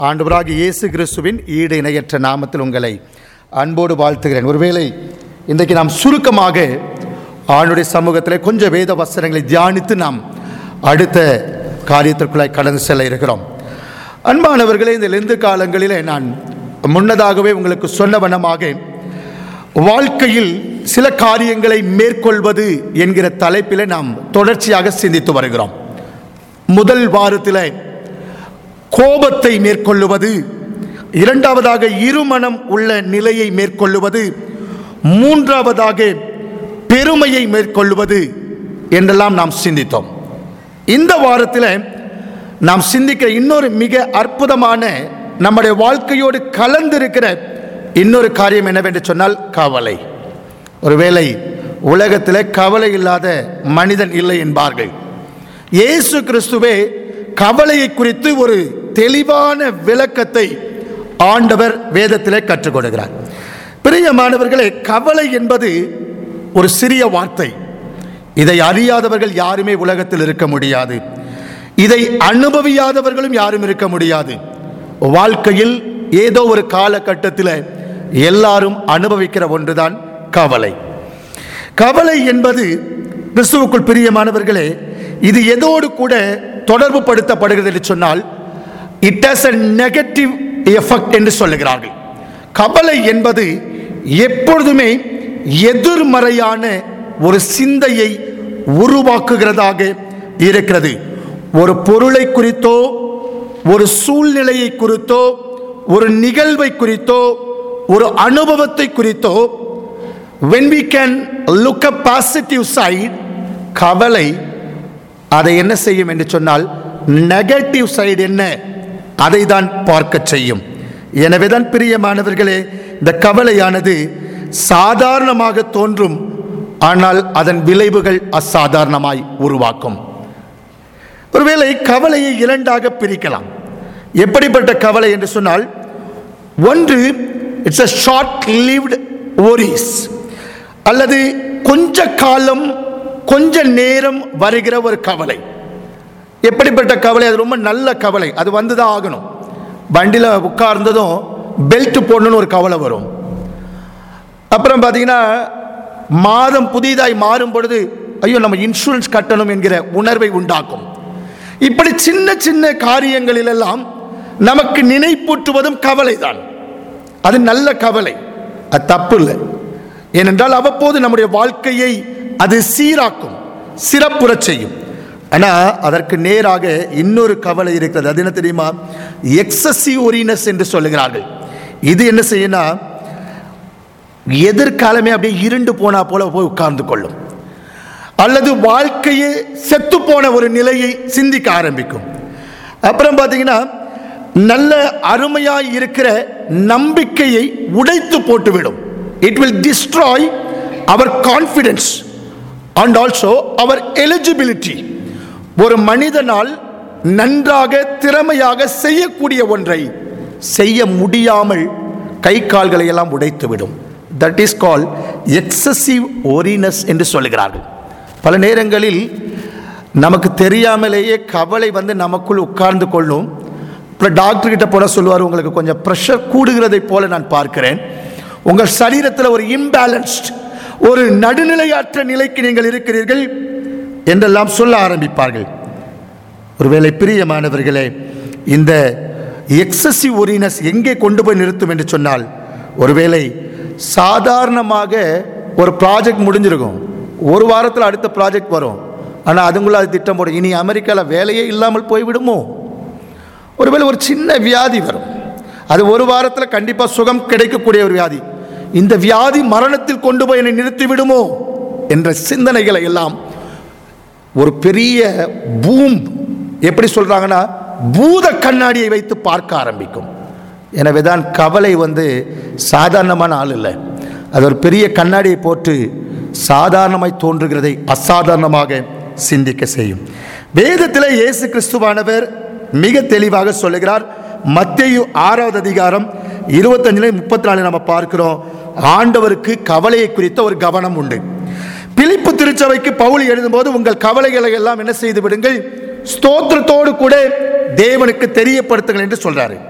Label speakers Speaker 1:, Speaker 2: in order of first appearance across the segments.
Speaker 1: ஆண்டவராகிய இயேசு கிறிஸ்துவின் ஈடு இணையற்ற நாமத்தில் உங்களை அன்போடு வாழ்த்துகிறேன் ஒருவேளை இன்றைக்கு நாம் சுருக்கமாக ஆண்டுடைய சமூகத்தில் கொஞ்சம் வேத வசனங்களை தியானித்து நாம் அடுத்த காரியத்திற்குள்ளாய் கடந்து செல்ல இருக்கிறோம் அன்பானவர்களே இந்த லெந்து காலங்களிலே நான் முன்னதாகவே உங்களுக்கு சொன்ன வண்ணமாக வாழ்க்கையில் சில காரியங்களை மேற்கொள்வது என்கிற தலைப்பிலே நாம் தொடர்ச்சியாக சிந்தித்து வருகிறோம் முதல் வாரத்தில் கோபத்தை மேற்கொள்ளுவது இரண்டாவதாக இருமனம் உள்ள நிலையை மேற்கொள்ளுவது மூன்றாவதாக பெருமையை மேற்கொள்வது என்றெல்லாம் நாம் சிந்தித்தோம் இந்த வாரத்தில் நாம் சிந்திக்கிற இன்னொரு மிக அற்புதமான நம்முடைய வாழ்க்கையோடு கலந்திருக்கிற இன்னொரு காரியம் என்னவென்று சொன்னால் கவலை ஒருவேளை உலகத்தில் கவலை இல்லாத மனிதன் இல்லை என்பார்கள் இயேசு கிறிஸ்துவே கவலையை குறித்து ஒரு தெளிவான விளக்கத்தை ஆண்டவர் வேதத்திலே கற்றுக் கொடுக்கிறார் பிரியமானவர்களே கவலை என்பது ஒரு சிறிய வார்த்தை இதை அறியாதவர்கள் யாருமே உலகத்தில் இருக்க முடியாது இதை அனுபவியாதவர்களும் யாரும் இருக்க முடியாது வாழ்க்கையில் ஏதோ ஒரு காலகட்டத்தில் எல்லாரும் அனுபவிக்கிற ஒன்றுதான் கவலை கவலை என்பது கிறிஸ்துவுக்குள் பிரியமானவர்களே இது எதோடு கூட தொடர்பு படுத்தப்படுகிறது என்று சொன்னால் it has a negative effect என்று சொல்லுகிறார்கள் கவலை என்பது எப்பொழுதுமே எதிர்மறையான ஒரு சிந்தையை உருவாக்குகிறதாக இருக்கிறது ஒரு பொருளை குறித்தோ ஒரு சூழ்நிலையை குறித்தோ ஒரு நிகழ்வை குறித்தோ ஒரு அனுபவத்தை குறித்தோ when we can look a positive side கவலை அதை என்ன செய்யும் என்று சொன்னால் நெகட்டிவ் சைடு என்ன அதை தான் பார்க்க செய்யும் எனவே தான் பிரியமானவர்களே இந்த கவலையானது சாதாரணமாக தோன்றும் ஆனால் அதன் விளைவுகள் அசாதாரணமாய் உருவாக்கும் ஒருவேளை கவலையை இரண்டாக பிரிக்கலாம் எப்படிப்பட்ட கவலை என்று சொன்னால் ஒன்று it's a short lived worries அல்லது கொஞ்ச காலம் கொஞ்ச நேரம் வருகிற ஒரு கவலை எப்படிப்பட்ட கவலை அது ரொம்ப நல்ல கவலை அது வந்து தான் ஆகணும் வண்டியில் உட்கார்ந்ததும் பெல்ட் போடணும்னு ஒரு கவலை வரும் அப்புறம் பார்த்தீங்கன்னா மாதம் புதிதாய் மாறும் பொழுது ஐயோ நம்ம இன்சூரன்ஸ் கட்டணும் என்கிற உணர்வை உண்டாக்கும் இப்படி சின்ன சின்ன காரியங்களிலெல்லாம் நமக்கு நினைப்பூட்டுவதும் கவலை தான் அது நல்ல கவலை அது தப்பு இல்லை ஏனென்றால் அவ்வப்போது நம்முடைய வாழ்க்கையை அது சீராக்கும் சிறப்புறச் செய்யும் ஆனால் அதற்கு நேராக இன்னொரு கவலை இருக்கிறது அது என்ன தெரியுமா எக்ஸசிவ் ஒரினஸ் என்று சொல்லுகிறார்கள் இது என்ன செய்யும்னா எதிர்காலமே அப்படியே இருண்டு போனா போல போய் உட்கார்ந்து கொள்ளும் அல்லது வாழ்க்கையே செத்து போன ஒரு நிலையை சிந்திக்க ஆரம்பிக்கும் அப்புறம் பார்த்தீங்கன்னா நல்ல அருமையாய் இருக்கிற நம்பிக்கையை உடைத்து போட்டுவிடும் it will destroy our confidence and also our eligibility ஒரு மனிதனால் நன்றாக திறமையாக செய்யக்கூடிய ஒன்றை செய்ய முடியாமல் கை கால்களை எல்லாம் உடைத்துவிடும் that is call excessive worriness என்று சொல்லுகிறார்கள் பல நேரங்களில் நமக்கு தெரியாமலேயே கவலை வந்து நமக்குள் உட்கார்ந்து கொள்ளும் அப்புறம் டாக்டர் கிட்ட போல சொல்லுவார் உங்களுக்கு கொஞ்சம் ப்ரெஷர் கூடுகிறதை போல நான் பார்க்கிறேன் உங்கள் சரீரத்தில் ஒரு இம்பேலன்ஸ்ட் ஒரு நடுநிலையற்ற நிலைக்கு நீங்கள் இருக்கிறீர்கள் என்றெல்லாம் சொல்ல ஆரம்பிப்பார்கள் ஒருவேளை பிரியமானவர்களே இந்த எக்ஸசிவ் ஒரினஸ் எங்கே கொண்டு போய் நிறுத்தும் என்று சொன்னால் ஒருவேளை சாதாரணமாக ஒரு ப்ராஜெக்ட் முடிஞ்சிருக்கும் ஒரு வாரத்தில் அடுத்த ப்ராஜெக்ட் வரும் ஆனால் அதுக்குள்ள அது திட்டம் போடும் இனி அமெரிக்காவில் வேலையே இல்லாமல் போய்விடுமோ ஒருவேளை ஒரு சின்ன வியாதி வரும் அது ஒரு வாரத்தில் கண்டிப்பாக சுகம் கிடைக்கக்கூடிய ஒரு வியாதி இந்த வியாதி மரணத்தில் கொண்டு போய் என்னை நிறுத்தி விடுமோ என்ற சிந்தனைகளை எல்லாம் ஒரு பெரிய பூம் எப்படி சொல்றாங்கன்னா பூத கண்ணாடியை வைத்து பார்க்க ஆரம்பிக்கும் எனவே தான் கவலை வந்து சாதாரணமான ஆள் இல்லை அது ஒரு பெரிய கண்ணாடியை போட்டு சாதாரணமாய் தோன்றுகிறதை அசாதாரணமாக சிந்திக்க செய்யும் வேதத்தில் இயேசு கிறிஸ்துவானவர் மிக தெளிவாக சொல்லுகிறார் மத்தேயு ஆறாவது அதிகாரம் இருபத்தஞ்சுல முப்பத்தி நாலு நம்ம பார்க்கிறோம் ஆண்டவருக்கு கவலையை குறித்த ஒரு கவனம் உண்டு பிலிப்பு திருச்சபைக்கு பவுல் எழுதும்போது உங்கள் கவலைகளை எல்லாம் என்ன செய்து விடுங்கள் ஸ்தோத்திரத்தோடு கூட தேவனுக்கு தெரியப்படுத்துங்கள் என்று சொல்றாரு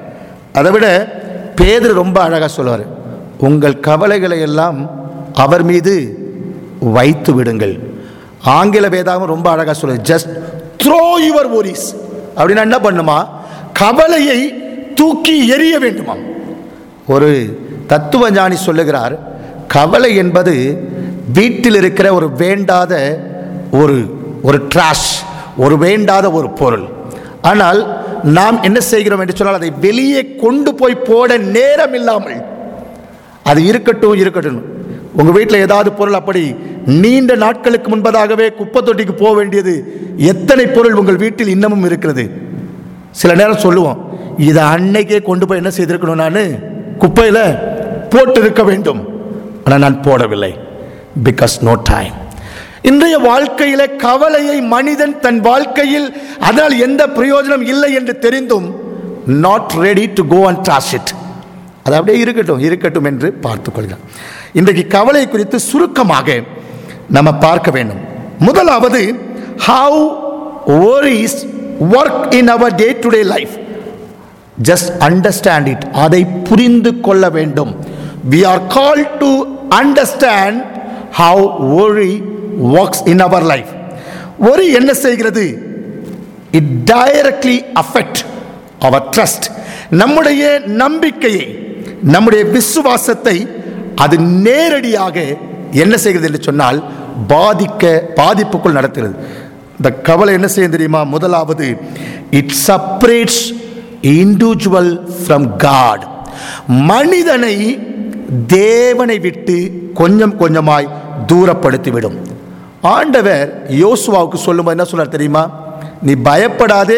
Speaker 1: அதை விட பேதர் ரொம்ப அழகாக சொல்லுவார் உங்கள் கவலைகளை எல்லாம் அவர் மீது வைத்து விடுங்கள் ஆங்கில வேதாகம் ரொம்ப அழகாக சொல்லுது ஜஸ்ட் த்ரோ யுவர் worries அப்படின்னா என்ன பண்ணுமா கவலையை தூக்கி எறிய வேண்டுமா ஒரு தத்துவ ஞானி சொல்லுகிறார் கவலை என்பது வீட்டில் இருக்கிற ஒரு வேண்டாத ஒரு ஒரு ட்ராஷ் ஒரு வேண்டாத ஒரு பொருள் ஆனால் நாம் என்ன செய்கிறோம் என்று சொன்னால் அதை வெளியே கொண்டு போய் போட நேரம் இல்லாமல் அது இருக்கட்டும் இருக்கட்டும் உங்கள் வீட்டில் ஏதாவது பொருள் அப்படி நீண்ட நாட்களுக்கு முன்பதாகவே குப்பை தொட்டிக்கு போக வேண்டியது எத்தனை பொருள் உங்கள் வீட்டில் இன்னமும் இருக்கிறது சில நேரம் சொல்லுவோம் இதை அன்னைக்கே கொண்டு போய் என்ன செய்திருக்கணும் நான் குப்பையில் போட்டு இருக்க வேண்டும் ஆனால் நான் போடவில்லை பிகாஸ் நோ டைம் இன்றைய வாழ்க்கையில கவலையை மனிதன் தன் வாழ்க்கையில் அதனால் எந்த பிரயோஜனம் இல்லை என்று தெரிந்தும் not ready to go and draws it அது அப்படியே இருக்கட்டும் இருக்கட்டும் என்று பார்த்துக் கொள்கிறார் இன்றைக்கு கவலை குறித்து சுருக்கமாக நம்ம பார்க்க வேண்டும் முதலாவது how worries work in our day to day life just understand it அதை புரிந்து கொள்ள வேண்டும் we are call to understand how worry works in our life worry என்ன செய்கிறது it directly affect our trust நம்முடைய நம்பிக்கையை நம்முடைய விசுவாசத்தை அது நேரடியாக என்ன செய்கிறது என்று சொன்னால் பாதிக்க பாதிப்புக்குள் நடத்துகிறது இந்த கவலை என்ன செய்யும் தெரியுமா முதலாவது it separates individual from God மனிதனை தேவனை விட்டு கொஞ்சம் கொஞ்சமாய் தூரப்படுத்திவிடும் ஆண்டவர் யோசுவாவுக்கு சொல்லும்போது என்ன சொல்றார் தெரியுமா நீ பயப்படாதே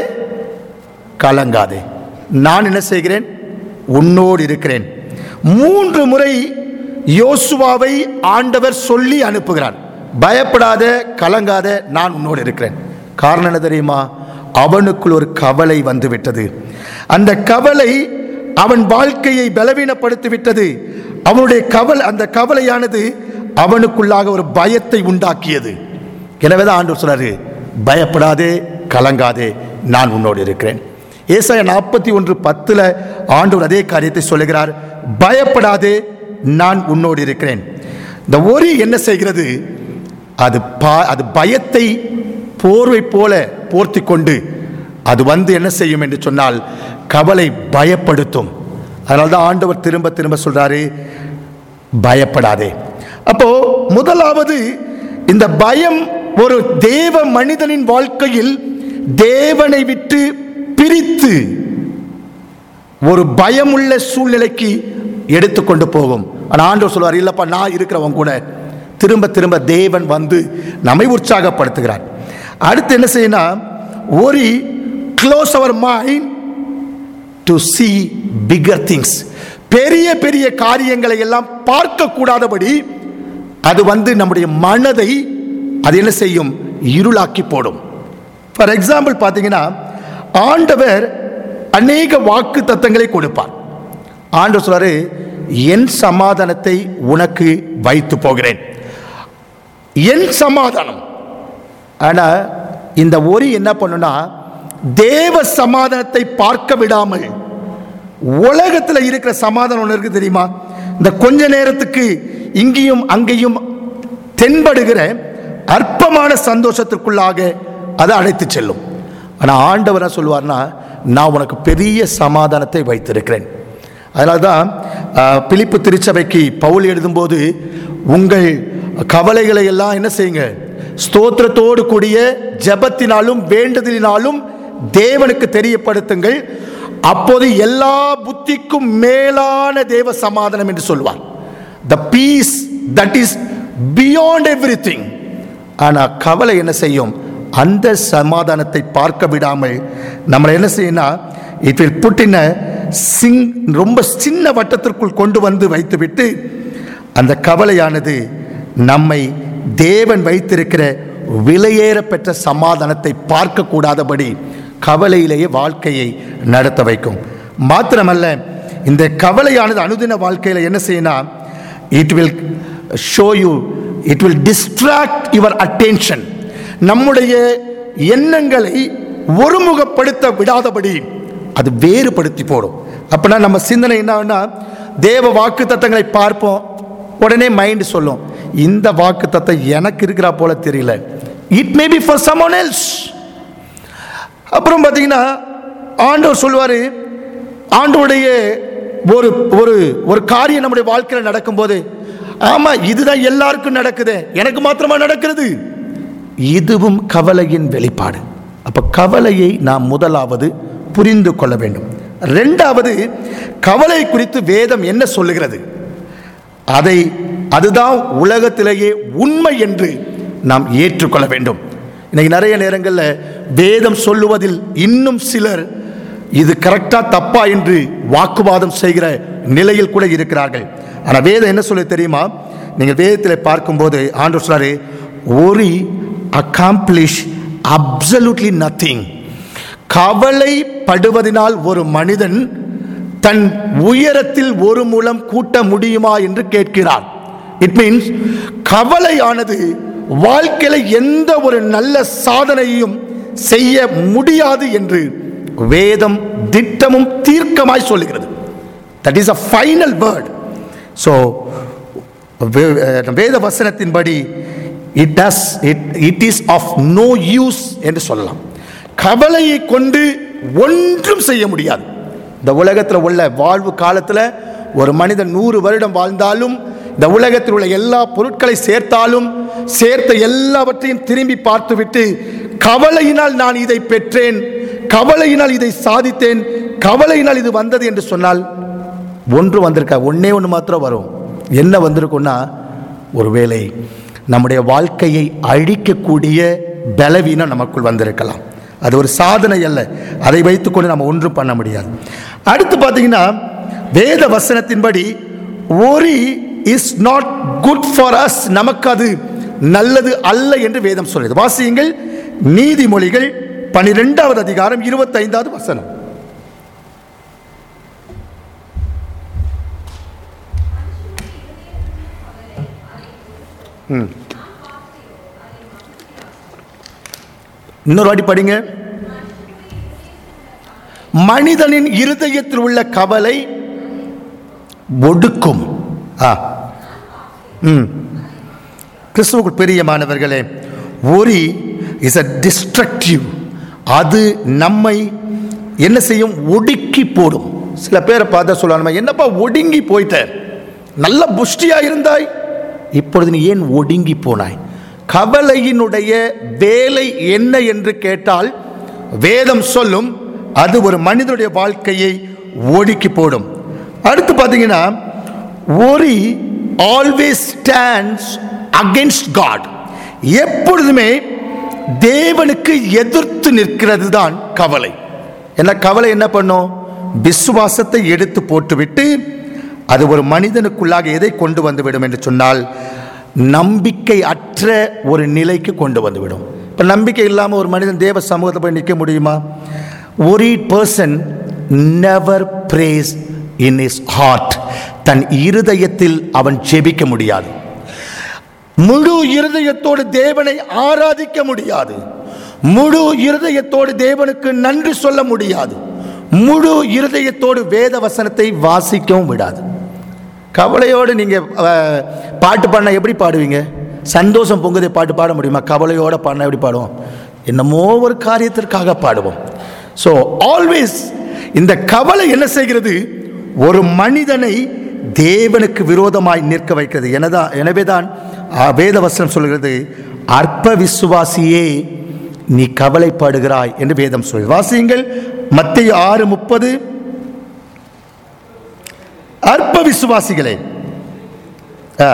Speaker 1: கலங்காதே நான் என்ன செய்கிறேன் உன்னோடு இருக்கிறேன் மூன்று முறை யோசுவாவை ஆண்டவர் சொல்லி அனுப்புகிறார் பயப்படாத கலங்காத நான் உன்னோடு இருக்கிறேன் காரணம் என்ன தெரியுமா அவனுக்குள் ஒரு கவலை வந்து விட்டது அந்த கவலை அவன் வாழ்க்கையை பலவீனப்படுத்தி விட்டது அவனுடைய கவலை அந்த கவலையானது அவனுக்குள்ளாக ஒரு பயத்தை உண்டாக்கியது எனவே தான் ஆண்டவர் சொல்றாரு பயப்படாதே கலங்காதே நான் உன்னோடு இருக்கிறேன் ஏசாய நாற்பத்தி ஒன்று பத்தில் ஆண்டவர் அதே காரியத்தை சொல்லுகிறார் பயப்படாதே நான் உன்னோடு இருக்கிறேன் இந்த ஒரி என்ன செய்கிறது அது பா அது பயத்தை போர்வை போல போர்த்தி கொண்டு அது வந்து என்ன செய்யும் என்று சொன்னால் கவலை பயப்படுத்தும் அதனால தான் ஆண்டவர் திரும்ப திரும்ப சொல்றாரு பயப்படாதே அப்போ முதலாவது இந்த பயம் ஒரு தேவ மனிதனின் வாழ்க்கையில் தேவனை விட்டு பிரித்து ஒரு பயமுள்ள சூழ்நிலைக்கு எடுத்துக்கொண்டு போகும் ஆனால் ஆண்டவர் சொல்வார் இல்லப்பா நான் இருக்கிறவன் கூட திரும்ப திரும்ப தேவன் வந்து நம்மை உற்சாகப்படுத்துகிறார் அடுத்து என்ன செய்யணும் ஒரு close our mind to see bigger things பெரிய பெரிய காரியங்களை எல்லாம் பார்க்க கூடாதபடி அது வந்து நம்முடைய மனதை அது என்ன செய்யும் இருளாக்கி போடும் ஃபார் எக்ஸாம்பிள் பார்த்தீங்கன்னா ஆண்டவர் அநேக வாக்கு தத்தங்களை கொடுப்பார் ஆண்டவர் சொல்றாரு என் சமாதானத்தை உனக்கு வைத்து போகிறேன் என் சமாதானம் ஆனா இந்த ஒரி என்ன பண்ணுனா தேவ சமாதானத்தை பார்க்க விடாமல் உலகத்தில் இருக்கிற சமாதானம் ஒன்று இருக்கு தெரியுமா இந்த கொஞ்ச நேரத்துக்கு இங்கேயும் அங்கேயும் தென்படுகிற அற்பமான சந்தோஷத்திற்குள்ளாக அதை அழைத்து செல்லும் ஆனால் ஆண்டவர் என்ன சொல்லுவார்னா நான் உனக்கு பெரிய சமாதானத்தை வைத்திருக்கிறேன் அதனால தான் ஆஹ், பிலிப்பு திருச்சபைக்கு பவுல் எழுதும்போது உங்கள் கவலைகளை எல்லாம் என்ன செய்யுங்க ஸ்தோத்திரத்தோடு கூடிய ஜெபத்தினாலும் வேண்டுதலினாலும் தேவனுக்கு தெரியப்படுத்துங்கள் அப்போது எல்லா புத்திக்கும் மேலான தேவ சமாதானம் என்று சொல்வார் the peace that is beyond everything ஆனால் கவலை என்ன செய்யும் அந்த சமாதானத்தை பார்க்க விடாமல் நம்மளை என்ன செய்யணும்னா it will put in sink ரொம்ப சின்ன வட்டத்திற்குள் கொண்டு வந்து வைத்துவிட்டு அந்த கவலையானது நம்மை தேவன் வைத்திருக்கிற விலையேற பெற்ற சமாதானத்தை பார்க்கக்கூடாதபடி கவலையிலேயே வாழ்க்கையை நடத்த வைக்கும் மாத்திரமல்ல இந்த கவலையானது அனுதின வாழ்க்கையில் என்ன செய்யணும் it will show you it will distract your attention நம்முடைய எண்ணங்களை ஒருமுகப்படுத்த விடாதபடி அது வேறுபடுத்தி போடும் அப்படின்னா நம்ம சிந்தனை என்னன்னா தேவ வாக்கு தத்தங்களை பார்ப்போம் உடனே மைண்ட் சொல்லும் இந்த வாக்கு தத்தம் எனக்கு இருக்கிறா போல தெரியல it may be for someone else அப்புறம் பார்த்தீங்கன்னா ஆண்டவர் சொல்லுவார் ஆண்டவருடைய ஒரு ஒரு ஒரு காரியம் நம்முடைய வாழ்க்கையில் நடக்கும்போது ஆமாம் இதுதான் எல்லாருக்கும் நடக்குது எனக்கு மாத்திரமா நடக்கிறது இதுவும் கவலையின் வெளிப்பாடு அப்போ கவலையை நாம் முதலாவது புரிந்து கொள்ள வேண்டும் ரெண்டாவது கவலை குறித்து வேதம் என்ன சொல்லுகிறது அதை அதுதான் உலகத்திலேயே உண்மை என்று நாம் ஏற்றுக்கொள்ள வேண்டும் இன்னைக்கு நிறைய நேரங்களில் வேதம் சொல்லுவதில் இன்னும் சிலர் இது கரெக்டா தப்பா என்று வாக்குவாதம் செய்கிற நிலையில் கூட இருக்கிறார்கள் ஆனால் வேதம் என்ன சொல்லு தெரியுமா நீங்கள் வேதத்தில் பார்க்கும்போது ஆண்டவர் சொல்றாரு ஒரு அக்காம்ப்ளிஷ் அப்சல்யூட்லி நத்திங் கவலைப்படுவதனால் ஒரு மனிதன் தன் உயரத்தில் ஒரு மூலம் கூட்ட முடியுமா என்று கேட்கிறார் இட் மீன்ஸ் கவலையானது வாழ்க்கையில எந்த ஒரு நல்ல சாதனையும் செய்ய முடியாது என்று வேதம் திட்டமும் தீர்க்கமாய் சொல்லுகிறது that is a final word so வேத வசனத்தின்படி it does it it is of no use என்று சொல்லலாம் கவலையை கொண்டு ஒன்றும் செய்ய முடியாது இந்த உலகத்தில் உள்ள வாழ்வு காலத்தில் ஒரு மனிதன் நூறு வருடம் வாழ்ந்தாலும் இந்த உலகத்தில் உள்ள எல்லா பொருட்களை சேர்த்தாலும் சேர்த்த எல்லாவற்றையும் திரும்பி பார்த்துவிட்டு கவலையினால் நான் இதை பெற்றேன் கவலையினால் இதை சாதித்தேன் கவலையினால் இது வந்தது என்று சொன்னால் ஒன்று வந்திருக்கா ஒன்னே ஒன்று மாத்திரம் வரும் என்ன வந்திருக்குன்னா ஒருவேளை நம்முடைய வாழ்க்கையை அழிக்கக்கூடிய பலவீனம் நமக்குள் வந்திருக்கலாம் அது ஒரு சாதனை அல்ல அதை வைத்துக்கொண்டு நம்ம ஒன்றும் பண்ண முடியாது அடுத்து பார்த்தீங்கன்னா வேத வசனத்தின்படி worry is not good for us நமக்கு அது நல்லது அல்ல என்று வேதம் சொல்லுது வாசியுங்கள் நீதிமொழிகள் பனிரெண்டாவது அதிகாரம் இருபத்தைந்தாவது வசனம் ம். இன்னொரு வாட்டி படிங்க மனிதனின் இருதயத்தில் உள்ள கவலை ஒடுக்கும் ஆ ம் கிறிஸ்துவுக்குள் பிரியமானவர்களே ஒரி இஸ் அ டிஸ்ட்ரக்டிவ் அது நம்மை என்ன செய்யும் ஒடுக்கி போடும் சில பேரை பார்த்தா சொல்லுவாங்க என்னப்பா ஒடுங்கி போயிட்ட நல்ல புஷ்டியா இருந்தாய் இப்பொழுது நீ ஏன் ஒடுங்கி போனாய் கவலையினுடைய வேலை என்ன என்று கேட்டால் வேதம் சொல்லும் அது ஒரு மனிதனுடைய வாழ்க்கையை ஒடுக்கி போடும் அடுத்து பார்த்தீங்கன்னா worry always stands against God எப்பொழுதுமே தேவனுக்கு எதிர்த்து நிற்கிறது தான் கவலை என்ன கவலை என்ன பண்ணும் விசுவாசத்தை எடுத்து போட்டுவிட்டு அது ஒரு மனிதனுக்குள்ளாக எதை கொண்டு வந்துவிடும் என்று சொன்னால் நம்பிக்கை அற்ற ஒரு நிலைக்கு கொண்டு வந்துவிடும் இப்போ நம்பிக்கை இல்லாமல் ஒரு மனிதன் தேவ சமூகத்தை போய் நிற்க முடியுமா ஒரு person never prays in his heart தன் இருதயத்தில் அவன் ஜெபிக்க முடியாது முழு இருதயத்தோடு தேவனை ஆராதிக்க முடியாது முழு இருதயத்தோடு தேவனுக்கு நன்றி சொல்ல முடியாது முழு இருதயத்தோடு வேத வசனத்தை வாசிக்கவும் விடாது கவலையோடு நீங்கள் பாட்டு பாடினா எப்படி பாடுவீங்க சந்தோஷம் பொங்குதை பாட்டு பாட முடியுமா கவலையோட பாடினா எப்படி பாடுவோம் என்னமோ ஒரு காரியத்திற்காக பாடுவோம் ஸோ ஆல்வேஸ் இந்த கவலை என்ன செய்கிறது ஒரு மனிதனை தேவனுக்கு விரோதமாய் நிற்க வைக்கிறது எனதான் எனவேதான் ஆ, வேத வசனம் சொல்கிறது அற்ப விசுவாசியே நீ கவலைப்படுகிறாய் என்று வேதம் சொல் வாசியுங்கள் மத்திய ஆறு முப்பது அற்ப விசுவாசிகளே ஆ.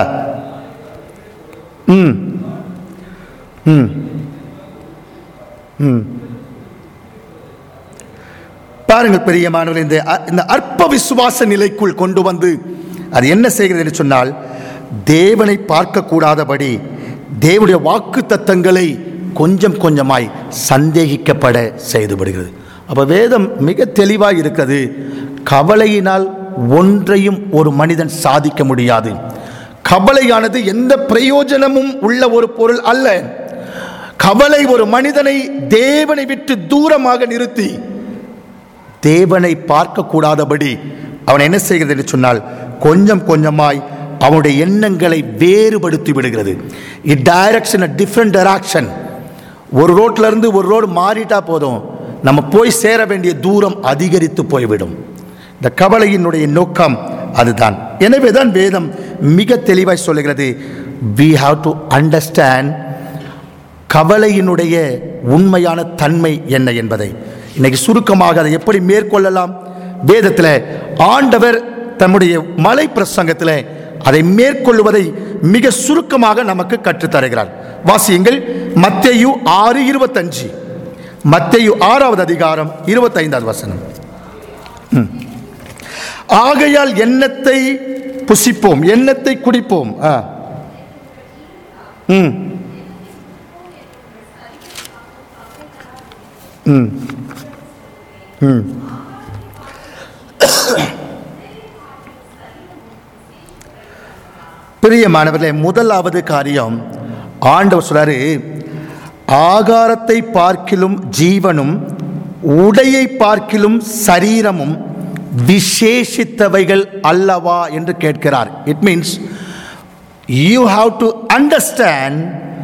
Speaker 1: ம் ம் ம் பாருங்கள் பெரியமானவர்கள் இந்த அ- இந்த அற்ப விசுவாச நிலைக்குள் கொண்டு வந்து அது என்ன செய்கிறது என்று சொன்னால் தேவனை பார்க்கக்கூடாதபடி தேவனுடைய வாக்கு தத்தங்களை கொஞ்சம் கொஞ்சமாய் சந்தேகிக்கப்பட செய்து விடுகிறது அப்போ வேதம் மிக தெளிவாக இருக்கிறது கவலையினால் ஒன்றையும் ஒரு மனிதன் சாதிக்க முடியாது கவலையானது எந்த பிரயோஜனமும் உள்ள ஒரு பொருள் அல்ல கவலை ஒரு மனிதனை தேவனை விட்டு தூரமாக நிறுத்தி தேவனை பார்க்கக்கூடாதபடி அவன் என்ன செய்கிறது என்று சொன்னால் கொஞ்சம் கொஞ்சமாய் அவனுடைய எண்ணங்களை வேறுபடுத்தி விடுகிறது it direction a different direction ஒரு ரோட்ல இருந்து ஒரு ரோடு மாறிட்டா போதும் நம்ம போய் சேர வேண்டிய தூரம் அதிகரித்து போய்விடும் இந்த கவலையினுடைய நோக்கம் அதுதான் எனவே தான் வேதம் மிக தெளிவாய் சொல்லுகிறது we have to understand கவலையினுடைய உண்மையான தன்மை என்ன என்பதை இன்னைக்கு சுருக்கமாக அதை எப்படி மேற்கொள்ளலாம் வேதத்தில் ஆண்டவர் தம்முடைய மலை பிரசங்கத்தில் அதை மேற்கொள்வதை மிக சுருக்கமாக நமக்கு கற்றுத்தருகிறார் வாசியுங்கள் மத்தேயு ஆறு இருபத்தஞ்சு மத்தேயு ஆறாவது அதிகாரம் இருபத்தைந்தாவது வசனம் ம். ஆகையால் எண்ணத்தை புசிப்போம் எண்ணத்தை குடிப்போம் ஆ ம் ம் ம் பிரியமானவர்களே முதலாவது காரியம் ஆண்டவர் சொல்றாரு ஆகாரத்தை பார்க்கிலும் ஜீவனும் உடையை பார்க்கிலும் சரீரமும் விசேஷித்தவைகள் அல்லவா என்று கேட்கிறார் it means you have to understand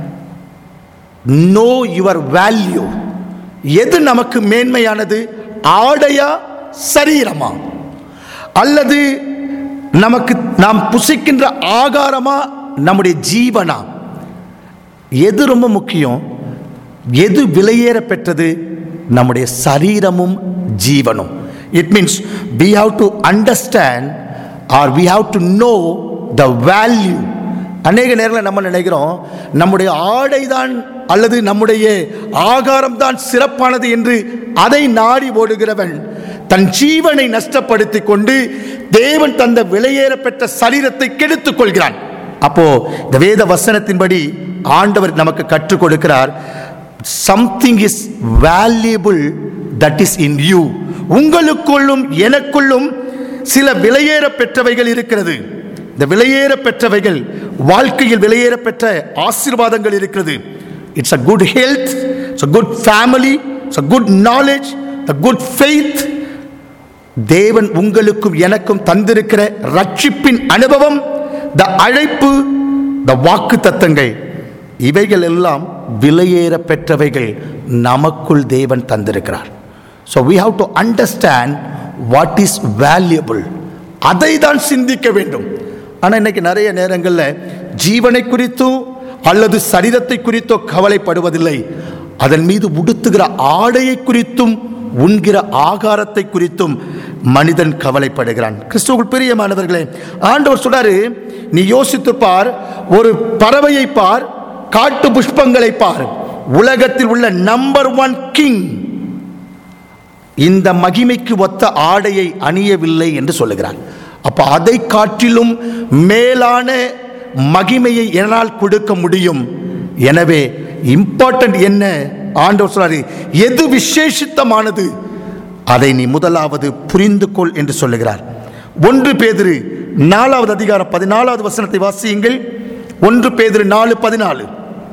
Speaker 1: know your value எது நமக்கு மேன்மையானது ஆடையா சரீரமா அல்லது நமக்கு நாம் புசிக்கின்ற ஆகாரமா நம்முடைய ஜீவனா எது ரொம்ப முக்கியம் எது விலையேற பெற்றது நம்முடைய சரீரமும் ஜீவனும் it means we have to understand or we have to know the value அநேக நேரங்களில் நம்ம நினைக்கிறோம் நம்முடைய ஆடை தான் அல்லது நம்முடைய ஆகாரம் தான் சிறப்பானது என்று அதை நாடி ஓடுகிறவன் தன் ஜீவனை நஷ்டப்படுத்தி கொண்டு தேவன் தந்த விலையேற பெற்ற சரீரத்தை கெடுத்துக் கொள்கிறான் அப்போ இந்த வேத வசனத்தின்படி ஆண்டவர் நமக்கு கற்றுக் கொடுக்கிறார் something is valuable that is in you உங்களுக்குள்ளும் எனக்குள்ளும் சில விலையேற பெற்றவைகள் இருக்கிறது இந்த விலையேற பெற்றவைகள் வாழ்க்கையில் விலையேற பெற்ற ஆசீர்வாதங்கள் இருக்கிறது it's a good health it's a good family it's a good knowledge the good faith தேவன் உங்களுக்கும் எனக்கும் தந்திருக்கிற ரட்சிப்பின் அனுபவம் த அழைப்பு த வாக்கு தத்தங்கள் இவைகள் எல்லாம் விலையேற பெற்றவைகள் நமக்குள் தேவன் தந்திருக்கிறார் so we have to understand what is valuable அதை தான் சிந்திக்க வேண்டும் ஆனால் இன்னைக்கு நிறைய நேரங்களில் ஜீவனை குறித்தோ அல்லது சரீரத்தை குறித்தோ கவலைப்படுவதில்லை அதன் மீது உடுத்துகிற ஆடையை குறித்தும் உண்கிற ஆகாரத்தை குறித்தும் மனிதன் கவலைப்படுகிறான் கிறிஸ்துவுக்குள் பிரியமானவர்களே ஆண்டவர் சொல்றாரு நீ யோசித்து பார் ஒரு பறவையை பார் காட்டு புஷ்பங்களை பார் உலகத்தில் உள்ள நம்பர் ஒன் கிங் இந்த மகிமைக்கு ஒத்த ஆடையை அணியவில்லை என்று சொல்லுகிறார் அப்ப அதை காட்டிலும் மேலான மகிமையை என்னால் கொடுக்க முடியும் எனவே இம்பார்ட்டன்ட் என்ன ஆண்டவர் சொல்றாரு எது விசேஷித்தமானது அதை நீ முதலாவது புரிந்து கொள் என்று சொல்லுகிறார் ஒன்று பேதிரு நாலாவது அதிகாரம் பதினாலாவது வசனத்தை வாசியுங்கள் ஒன்று பேதிரு நாலு பதினாலு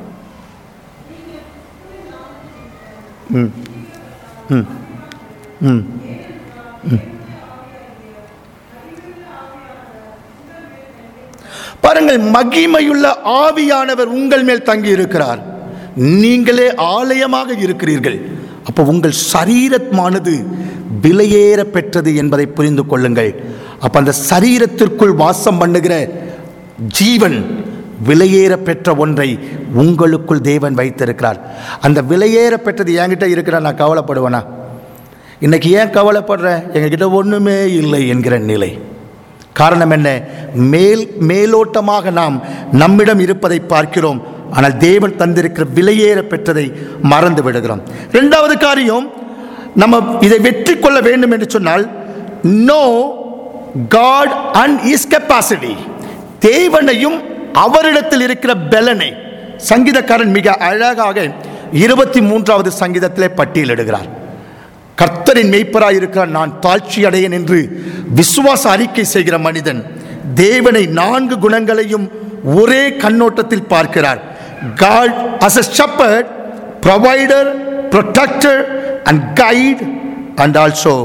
Speaker 1: பாருங்கள் மகிமையுள்ள ஆவியானவர் உங்கள் மேல் தங்கி இருக்கிறார் நீங்களே ஆலயமாக இருக்கிறீர்கள் அப்போ உங்கள் சரீரமானது விலையேற பெற்றது என்பதை புரிந்து கொள்ளுங்கள் அப்ப அந்த சரீரத்திற்குள் வாசம் பண்ணுகிற ஜீவன் விலையேற பெற்ற ஒன்றை உங்களுக்குள் தேவன் வைத்திருக்கிறார் அந்த விலையேற பெற்றது என்கிட்ட இருக்கிற நான் கவலைப்படுவேனா இன்னைக்கு ஏன் கவலைப்படுறேன் எங்ககிட்ட ஒன்றுமே இல்லை என்கிற நிலை காரணம் என்ன மேல் மேலோட்டமாக நாம் நம்மிடம் இருப்பதை பார்க்கிறோம் ஆனால் தேவன் தந்திருக்கிற விலையேற பெற்றதை மறந்து விடுகிறோம் இரண்டாவது காரியம் நம்ம இதை வெற்றி கொள்ள வேண்டும் என்று சொன்னால் know God and is capacity தேவனையும் அவரிடத்தில் இருக்கிற பலனை சங்கீதக்காரன் மிக அழகாக இருபத்தி மூன்றாவது சங்கீதத்திலே பட்டியலிடுகிறார் கர்த்தரின் மெய்ப்பராய் இருக்கிறார் நான் தாழ்ச்சி அடையேன் என்று விசுவாச அறிக்கை செய்கிற மனிதன் தேவனை நான்கு குணங்களையும் ஒரே கண்ணோட்டத்தில் பார்க்கிறார் God as a shepherd provider protector and guide and also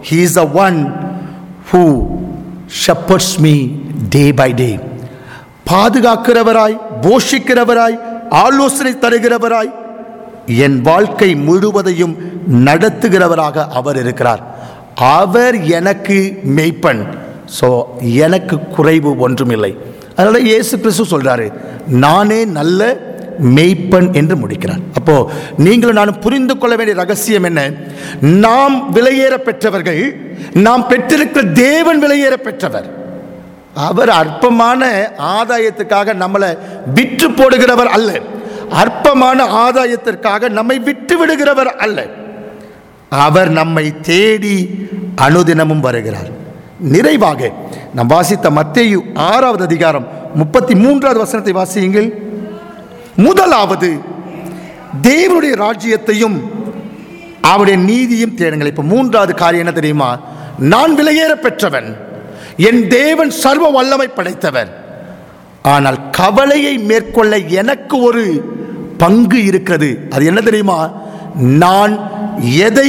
Speaker 1: he is the one who shepherds me day by day பாதுகாக்கிறவராய் போஷிக்கிறவராய் ஆலோசனை தருகிறவராய் என் வாழ்க்கை முழுவதையும் நடத்துகிறவராக அவர் இருக்கிறார் அவர் எனக்கு மெய்ப்பன் ஸோ எனக்கு குறைவு ஒன்றுமில்லை அதனால இயேசு கிறிஸ்து சொல்றாரு நானே நல்ல மெய்ப்பன் என்று முடிக்கிறார் அப்போ நீங்களும் நானும் புரிந்து கொள்ள வேண்டிய ரகசியம் என்ன நாம் விலையேற பெற்றவர்கள் நாம் பெற்றிருக்கிற தேவன் விலையேற பெற்றவர் அவர் அற்பமான ஆதாயத்துக்காக நம்மளை விற்று போடுகிறவர் அல்ல அற்பமான ஆதாயத்திற்காக நம்மை விட்டு விடுகிறவர் அல்ல அவர் நம்மை தேடி அனுதினமும் வருகிறார் நிறைவாக நாம் வாசித்த மத்தேயு ஆறாவது அதிகாரம் முப்பத்தி மூன்றாவது வசனத்தை வாசியுங்கள் முதலாவது தேவனுடைய ராஜ்யத்தையும் அவருடைய நீதியும் தேடுங்கள் இப்போ மூன்றாவது காரியம் என்ன தெரியுமா நான் விலையேற பெற்றவன் என் தேவன் சர்வ வல்லமை படைத்தவர் ஆனால் கவலையை மேற்கொள்ள எனக்கு ஒரு பங்கு இருக்கிறது அது என்ன தெரியுமா நான் எதை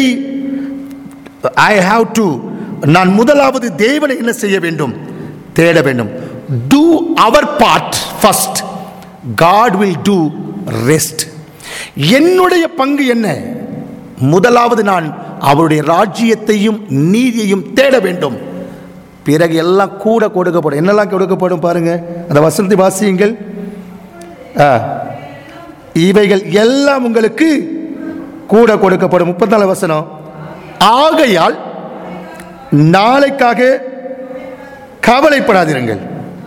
Speaker 1: ஐ ஹாவ் டு நான் முதலாவது தேவனை என்ன செய்ய வேண்டும் தேட வேண்டும் do our part first God will do rest என்னுடைய பங்கு என்ன முதலாவது நான் அவருடைய ராஜ்யத்தையும் நீதியையும் தேட வேண்டும் பிறகு எல்லாம் கூட கொடுக்கப்படும் என்னெல்லாம் கொடுக்கப்படும் பாருங்க அந்த வசனத்தை வாசியுங்கள் ஆ. இவைகள் எல்லாம் உங்களுக்கு கூட கொடுக்கப்படும் முப்பத்தாலு வசனம் ஆகையால் நாளைக்காக கவலைப்படாதிருங்கள்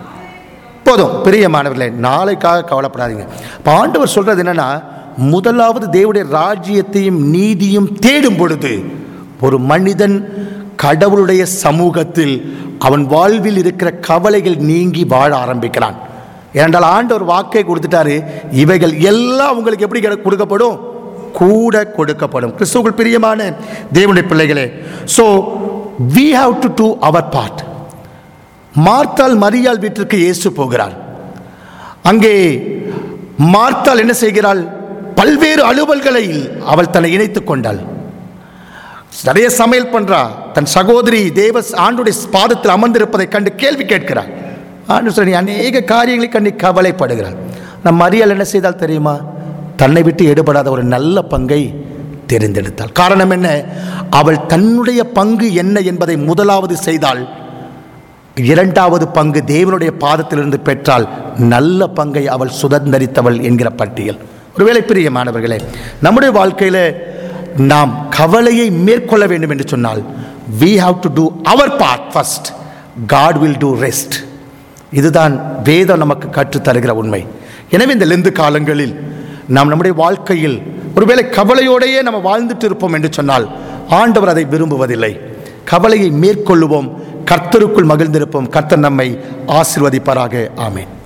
Speaker 1: போதும் பிரியமானவர்களே நாளைக்காக கவலைப்படாதீங்க இப்போ ஆண்டவர் சொல்றது என்னன்னா முதலாவது தேவனுடைய ராஜ்யத்தையும் நீதியும் தேடும் பொழுது ஒரு மனிதன் கடவுளுடைய சமூகத்தில் அவன் வாழ்வில் இருக்கிற கவலைகள் நீங்கி வாழ ஆரம்பிக்கிறான் ஏனென்றால் ஆண்டவர் வாக்கை கொடுத்துட்டாரு இவைகள் எல்லாம் உங்களுக்கு எப்படி கிடை- கொடுக்கப்படும் கூட கொடுக்கப்படும் கிறிஸ்துவுக்குள் பிரியமான தேவனுடைய பிள்ளைகளே so we have to do our part மார்த்தாள் மரியாள் வீட்டிற்கு இயேசு போகிறார் அங்கே மார்த்தாள் என்ன செய்கிறாள் பல்வேறு அலுவல்களை அவள் தன்னை இணைத்துக் கொண்டாள் நிறைய சமையல் பண்றா தன் சகோதரி தேவ ஆண்டுடைய பாதத்தில் அமர்ந்திருப்பதை கண்டு கேள்வி கேட்கிறார் ஆண்டு சொல்லி அநேக காரியங்களை கண்டு கவலைப்படுகிறார் நம் மரியாள் என்ன செய்தால் தெரியுமா தன்னை விட்டு எடுபடாத ஒரு நல்ல பங்கை தெரிந்தெடுத்தாள் காரணம் என்ன அவள் தன்னுடைய பங்கு என்ன என்பதை முதலாவது செய்தாள் இரண்டாவது பங்கு தேவனுடைய பாதத்திலிருந்து பெற்றால் நல்ல பங்கை அவள் சுதந்தரித்தவள் என்கிற பட்டியல் ஒருவேளை பிரியமானவர்களே நம்முடைய வாழ்க்கையில் நாம் கவலையை மேற்கொள்ள வேண்டும் என்று சொன்னால் we have to do our part first god will do rest இதுதான் வேதம் நமக்கு கற்றுத் தருகிற உண்மை எனவே இந்த லெந்து காலங்களில் நாம் நம்முடைய வாழ்க்கையில் ஒருவேளை கவலையோடையே நம்ம வாழ்ந்துட்டு இருப்போம் என்று சொன்னால் ஆண்டவர் அதை விரும்புவதில்லை கவலையை மேற்கொள்ளுவோம் கர்த்தருக்குள் மகிழ்ந்திருப்போம் கர்த்தர் நம்மை ஆசிர்வதிப்பாராக ஆமென்